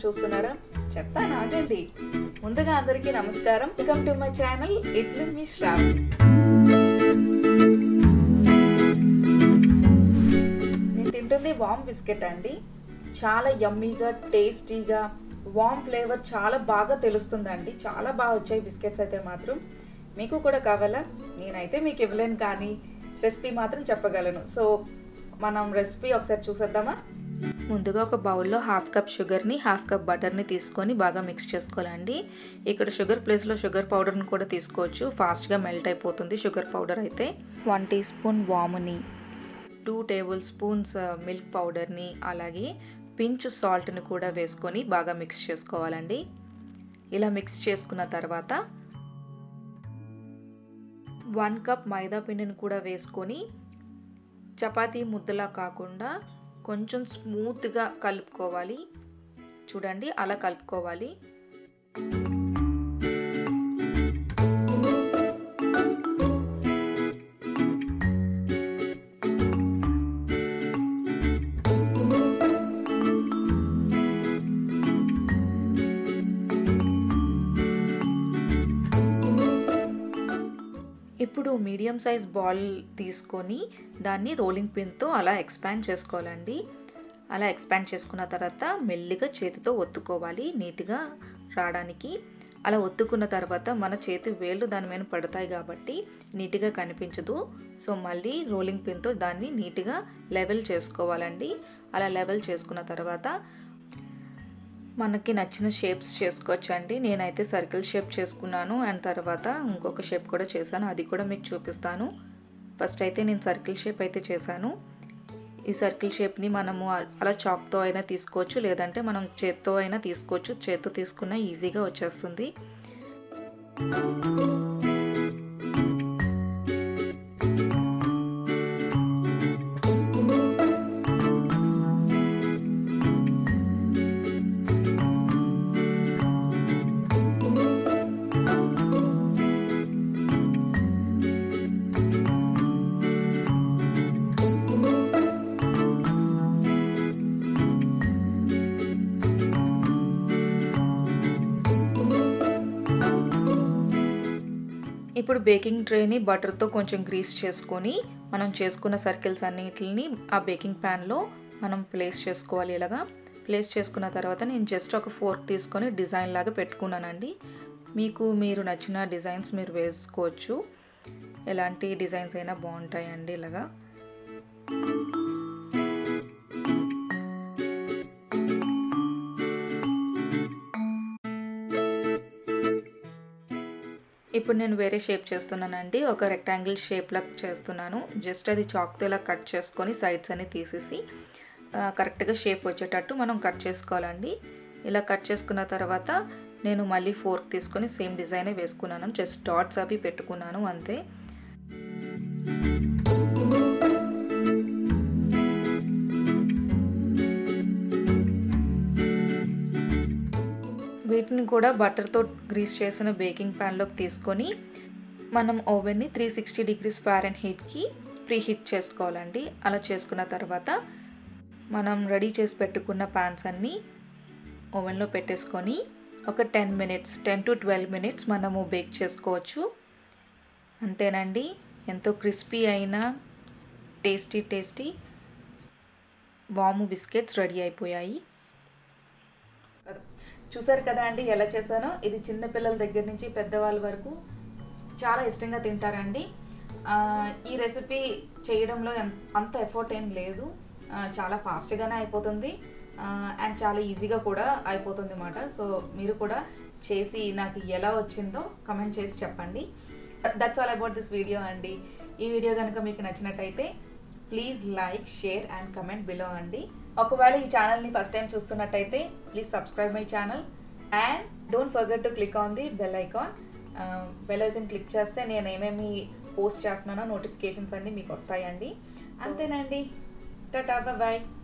చూస్తున్నారా చెప్తాను ఆగండి ముందుగా అందరికీ నమస్కారం వెల్కమ్ టు మై ఛానల్ ఇట్లు మీ శ్రావణి నేను తింటుంది వామ్ బిస్కెట్ అండి చాలా యమ్మీగా టేస్టీగా వామ్ ఫ్లేవర్ చాలా బాగా తెలుస్తుందండి చాలా బాగా వచ్చాయి బిస్కెట్స్ అయితే మాత్రం మీకు కూడా కావాలా నేనైతే మీకు ఇవ్వలేను కానీ రెసిపీ మాత్రం చెప్పగలను సో మనం రెసిపీ ఒకసారి చూసేద్దామా ముందుగా ఒక బౌల్లో హాఫ్ కప్ షుగర్ని హాఫ్ కప్ బటర్ని తీసుకొని బాగా మిక్స్ చేసుకోవాలండి ఇక్కడ షుగర్ ప్లేస్లో షుగర్ పౌడర్ని కూడా తీసుకోవచ్చు ఫాస్ట్గా మెల్ట్ అయిపోతుంది షుగర్ పౌడర్ అయితే వన్ టీ స్పూన్ వాముని టూ టేబుల్ స్పూన్స్ మిల్క్ పౌడర్ని అలాగే పించ్ సాల్ట్ని కూడా వేసుకొని బాగా మిక్స్ చేసుకోవాలండి ఇలా మిక్స్ చేసుకున్న తర్వాత వన్ కప్ మైదా పిండిని కూడా వేసుకొని చపాతీ ముద్దలా కాకుండా కొంచెం స్మూత్గా కలుపుకోవాలి చూడండి అలా కలుపుకోవాలి ఇప్పుడు మీడియం సైజ్ బాల్ తీసుకొని దాన్ని రోలింగ్ పిన్తో అలా ఎక్స్పాండ్ చేసుకోవాలండి అలా ఎక్స్పాండ్ చేసుకున్న తర్వాత మెల్లిగా చేతితో ఒత్తుకోవాలి నీట్గా రావడానికి అలా ఒత్తుకున్న తర్వాత మన చేతి వేళ్ళు దాని మీద పడతాయి కాబట్టి నీట్గా కనిపించదు సో మళ్ళీ రోలింగ్ పిన్తో దాన్ని నీట్గా లెవెల్ చేసుకోవాలండి అలా లెవెల్ చేసుకున్న తర్వాత మనకి నచ్చిన షేప్స్ చేసుకోవచ్చండి నేనైతే సర్కిల్ షేప్ చేసుకున్నాను అండ్ తర్వాత ఇంకొక షేప్ కూడా చేశాను అది కూడా మీకు చూపిస్తాను ఫస్ట్ అయితే నేను సర్కిల్ షేప్ అయితే చేశాను ఈ సర్కిల్ షేప్ని మనము అలా చాక్తో అయినా తీసుకోవచ్చు లేదంటే మనం చేత్తో అయినా తీసుకోవచ్చు చేత్తో తీసుకున్న ఈజీగా వచ్చేస్తుంది ఇప్పుడు బేకింగ్ ట్రేని బటర్తో కొంచెం గ్రీస్ చేసుకొని మనం చేసుకున్న సర్కిల్స్ అన్నిటిని ఆ బేకింగ్ ప్యాన్లో మనం ప్లేస్ చేసుకోవాలి ఇలాగా ప్లేస్ చేసుకున్న తర్వాత నేను జస్ట్ ఒక ఫోర్క్ తీసుకొని డిజైన్ లాగా పెట్టుకున్నానండి మీకు మీరు నచ్చిన డిజైన్స్ మీరు వేసుకోవచ్చు ఎలాంటి డిజైన్స్ అయినా బాగుంటాయండి ఇలాగా ఇప్పుడు నేను వేరే షేప్ చేస్తున్నానండి ఒక రెక్టాంగిల్ షేప్లా చేస్తున్నాను జస్ట్ అది చాక్తో ఇలా కట్ చేసుకొని సైడ్స్ అన్ని తీసేసి కరెక్ట్గా షేప్ వచ్చేటట్టు మనం కట్ చేసుకోవాలండి ఇలా కట్ చేసుకున్న తర్వాత నేను మళ్ళీ ఫోర్క్ తీసుకొని సేమ్ డిజైనే వేసుకున్నాను జస్ట్ డాట్స్ అవి పెట్టుకున్నాను అంతే వీటిని కూడా బటర్తో గ్రీస్ చేసిన బేకింగ్ ప్యాన్లోకి తీసుకొని మనం ఓవెన్ని three sixty degrees far and హీట్కి ప్రీ హీట్ చేసుకోవాలండి అలా చేసుకున్న తర్వాత మనం రెడీ చేసి పెట్టుకున్న ప్యాన్స్ అన్నీ ఓవెన్లో పెట్టేసుకొని ఒక ten minutes ten to twelve minutes మనము బేక్ చేసుకోవచ్చు అంతేనండి ఎంతో క్రిస్పీ అయిన టేస్టీ టేస్టీ వాము బిస్కెట్స్ రెడీ అయిపోయాయి చూసారు కదా అండి ఎలా చేశానో ఇది చిన్నపిల్లల దగ్గర నుంచి పెద్దవాళ్ళ వరకు చాలా ఇష్టంగా తింటారండి ఈ రెసిపీ చేయడంలో అంత ఎఫర్ట్ ఏం లేదు చాలా ఫాస్ట్గానే అయిపోతుంది అండ్ చాలా ఈజీగా కూడా అయిపోతుంది అన్నమాట సో మీరు కూడా చేసి నాకు ఎలా వచ్చిందో కమెంట్ చేసి చెప్పండి that's all about this video అండి ఈ వీడియో కనుక మీకు నచ్చినట్టయితే please like share and comment below అండి ఒకవేళ ఈ ఛానల్ని ఫస్ట్ టైం చూస్తున్నట్టయితే please subscribe my channel and don't forget to click on the bell icon bell icon click చేస్తే నేను ఏమేమి పోస్ట్ చేస్తున్నానో నోటిఫికేషన్స్ అన్నీ మీకు వస్తాయండి అంతేనండి టాటా బాయ్